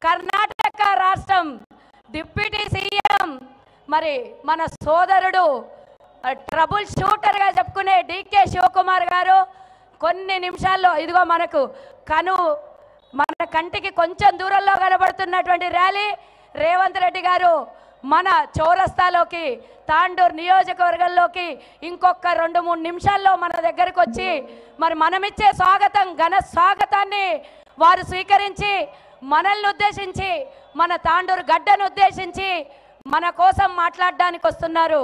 కర్ణాటక రాష్ట్రం deputy CM మరి మన సోదరుడు ఆ, ట్రబుల్ షూటర్గా చెప్పుకునే డికే శివకుమార్ గారు కొన్ని నిమిషాల్లో ఇదిగో మనకు కను మన కంటికి కొంచెం దూరంలో కనబడుతున్నటువంటి ర్యాలీ రేవంత్ రెడ్డి గారు మన చౌరస్తాలోకి తాండూరు నియోజకవర్గంలోకి ఇంకొక రెండు మూడు నిమిషాల్లో మన దగ్గరకు వచ్చి మరి మనమిచ్చే స్వాగతం ఘన స్వాగతాన్ని వారు స్వీకరించి మనల్ని ఉద్దేశించి మన తాండూరు గడ్డను ఉద్దేశించి మన కోసం మాట్లాడడానికి వస్తున్నారు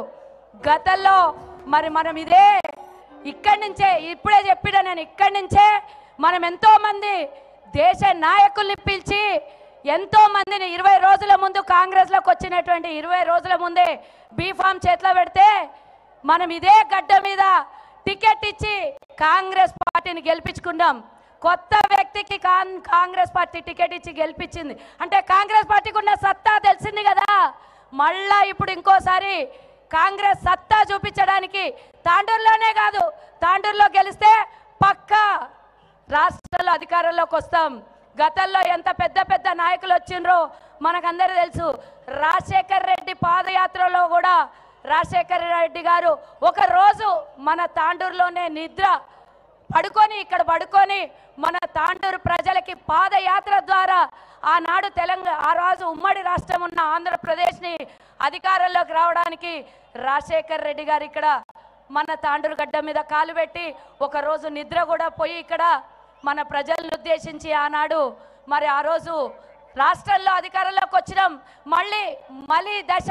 గతంలో మరి మనం ఇదే ఇక్కడి నుంచే ఇప్పుడే చెప్పిన నేను ఇక్కడి నుంచే మనం ఎంతో మంది దేశ నాయకుల్ని పిలిచి ఎంతో మందిని ఇరవై రోజుల ముందు కాంగ్రెస్లోకి వచ్చినటువంటి ఇరవై రోజుల ముందే బీఫామ్ చేతిలో పెడితే మనం ఇదే గడ్డ మీద టికెట్ ఇచ్చి కాంగ్రెస్ పార్టీని గెలిపించుకున్నాం కొత్త వ్యక్తికి కాన్- కాంగ్రెస్ పార్టీ టికెట్ ఇచ్చి గెలిపించింది అంటే కాంగ్రెస్ పార్టీకి ఉన్న సత్తా తెలిసింది కదా మళ్ళా ఇప్పుడు ఇంకోసారి కాంగ్రెస్ సత్తా చూపించడానికి తాండూరులోనే కాదు తాండూరులో గెలిస్తే పక్కా రాష్ట్రంలో అధికారంలోకి వస్తాం గతంలో ఎంత పెద్ద పెద్ద నాయకులు వచ్చిండ్రో మనకందరూ తెలుసు రాజశేఖర్ రెడ్డి పాదయాత్రలో కూడా రాజశేఖర్ రెడ్డి గారు ఒక రోజు మన తాండూరులోనే నిద్ర పడుకొని ఇక్కడ పడుకొని మన తాండూరు ప్రజలకి పాదయాత్ర ద్వారా ఆనాడు తెలంగాణ ఆ రోజు ఉమ్మడి రాష్ట్రం ఉన్న ఆంధ్రప్రదేశ్ని అధికారంలోకి రావడానికి రాజశేఖర్ రెడ్డి గారు ఇక్కడ మన తాండూరు గడ్డ మీద కాలు పెట్టి ఒక రోజు నిద్ర కూడా పోయి ఇక్కడ మన ప్రజలను ఉద్దేశించి ఆనాడు మరి ఆ రోజు రాష్ట్రంలో అధికారంలోకి వచ్చినాం మళ్ళీ మళ్ళీ దశ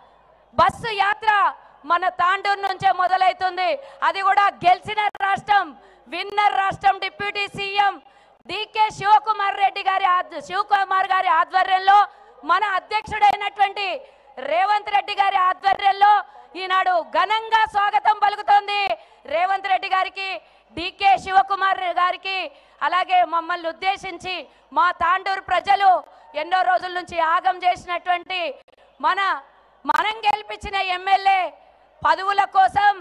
బస్సు యాత్ర మన తాండూరు నుంచే మొదలవుతుంది అది కూడా గెలిచిన రాష్ట్రం విన్నర్ రాష్ట్రం డిప్యూటీ సీఎం డికే శివకుమార్ రెడ్డి గారి ఆధ్వ- శివకుమార్ గారి ఆధ్వర్యంలో మన అధ్యక్షుడైనటువంటి రేవంత్ రెడ్డి గారి ఆధ్వర్యంలో ఈనాడు ఘనంగా స్వాగతం పలుకుతోంది రేవంత్ రెడ్డి గారికి డికే శివకుమార్ గారికి అలాగే మమ్మల్ని ఉద్దేశించి మా తాండూరు ప్రజలు ఎన్నో రోజుల నుంచి యాగం చేసినటువంటి మన మనం గెలిపించిన ఎమ్మెల్యే పదవుల కోసం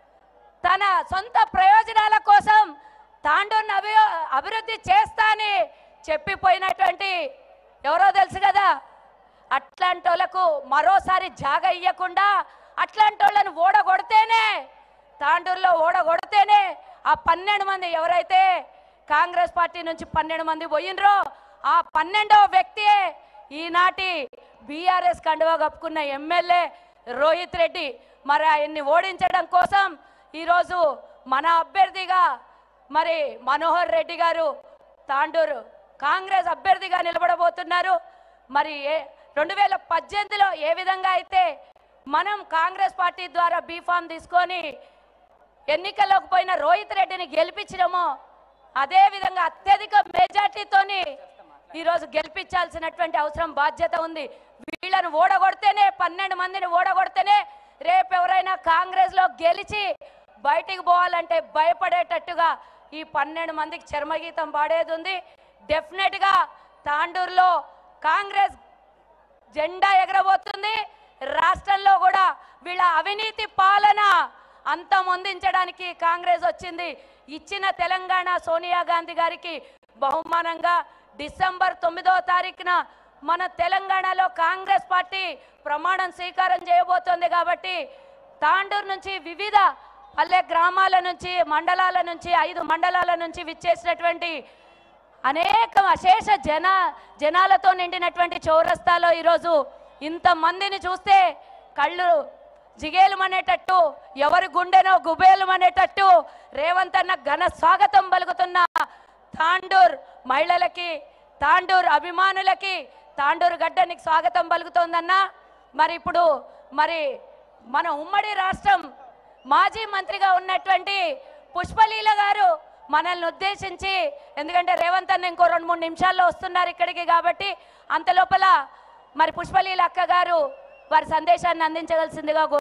తన సొంత ప్రయోజనాల కోసం తాండూరును అభి అభివృద్ధి చేస్తాని చెప్పిపోయినటువంటి ఎవరో తెలుసు కదా అట్లాంటి వాళ్ళకు మరోసారి జాగ ఇయ్యకుండా అట్లాంటి వాళ్ళని ఓడగొడితేనే తాండూరులో ఓడగొడితేనే ఆ పన్నెండు మంది ఎవరైతే కాంగ్రెస్ పార్టీ నుంచి పన్నెండు మంది పోయినరో ఆ పన్నెండవ వ్యక్తియే ఈనాటి బీఆర్ఎస్ కండువా కప్పుకున్న ఎమ్మెల్యే రోహిత్ రెడ్డి మరి ఆయన్ని ఓడించడం కోసం ఈరోజు మన అభ్యర్థిగా మరి మనోహర్ రెడ్డి గారు తాండూరు కాంగ్రెస్ అభ్యర్థిగా నిలబడబోతున్నారు మరి ఏ రెండు వేల పద్దెనిమిదిలో ఏ విధంగా అయితే మనం కాంగ్రెస్ పార్టీ ద్వారా బీఫామ్ తీసుకొని ఎన్నికల్లోకి పోయిన రోహిత్ రెడ్డిని గెలిపించినామో అదే విధంగా అత్యధిక మెజార్టీతోని ఈరోజు గెలిపించాల్సినటువంటి అవసరం బాధ్యత ఉంది వీళ్ళను ఓడగొడితేనే పన్నెండు మందిని ఓడగొడితేనే రేపు ఎవరైనా కాంగ్రెస్లో గెలిచి బయటికి పోవాలంటే భయపడేటట్టుగా ఈ పన్నెండు మందికి చర్మగీతం పాడేది ఉంది డెఫినెట్గా తాండూరులో కాంగ్రెస్ జెండా ఎగరబోతుంది రాష్ట్రంలో కూడా వీళ్ళ అవినీతి పాలన అంతమొందించడానికి కాంగ్రెస్ వచ్చింది ఇచ్చిన తెలంగాణ సోనియా గాంధీ గారికి బహుమానంగా డిసెంబర్ తొమ్మిదో తారీఖున మన తెలంగాణలో కాంగ్రెస్ పార్టీ ప్రమాణం స్వీకారం చేయబోతోంది కాబట్టి తాండూరు నుంచి వివిధ పల్లె గ్రామాల నుంచి మండలాల నుంచి ఐదు మండలాల నుంచి విచ్చేసినటువంటి అనేక అశేష జన జనాలతో నిండినటువంటి చౌరస్తాలో ఈరోజు ఇంతమందిని చూస్తే కళ్ళు జిగేలుమనేటట్టు ఎవరి గుండెనో గుబేలుమనేటట్టు రేవంత్ అన్న ఘన స్వాగతం పలుకుతున్న తాండూర్ మహిళలకి తాండూర్ అభిమానులకి తాండూరు గడ్డనికి స్వాగతం పలుకుతోందన్న మరి ఇప్పుడు మరి మన ఉమ్మడి రాష్ట్రం మాజీ మంత్రిగా ఉన్నటువంటి పుష్పలీల గారు మనల్ని ఉద్దేశించి ఎందుకంటే రేవంత్ అన్న ఇంకో రెండు మూడు నిమిషాల్లో వస్తున్నారు ఇక్కడికి కాబట్టి అంత లోపల మరి పుష్పలీల అక్క గారు వారి సందేశాన్ని అందించవలసిందిగా కో-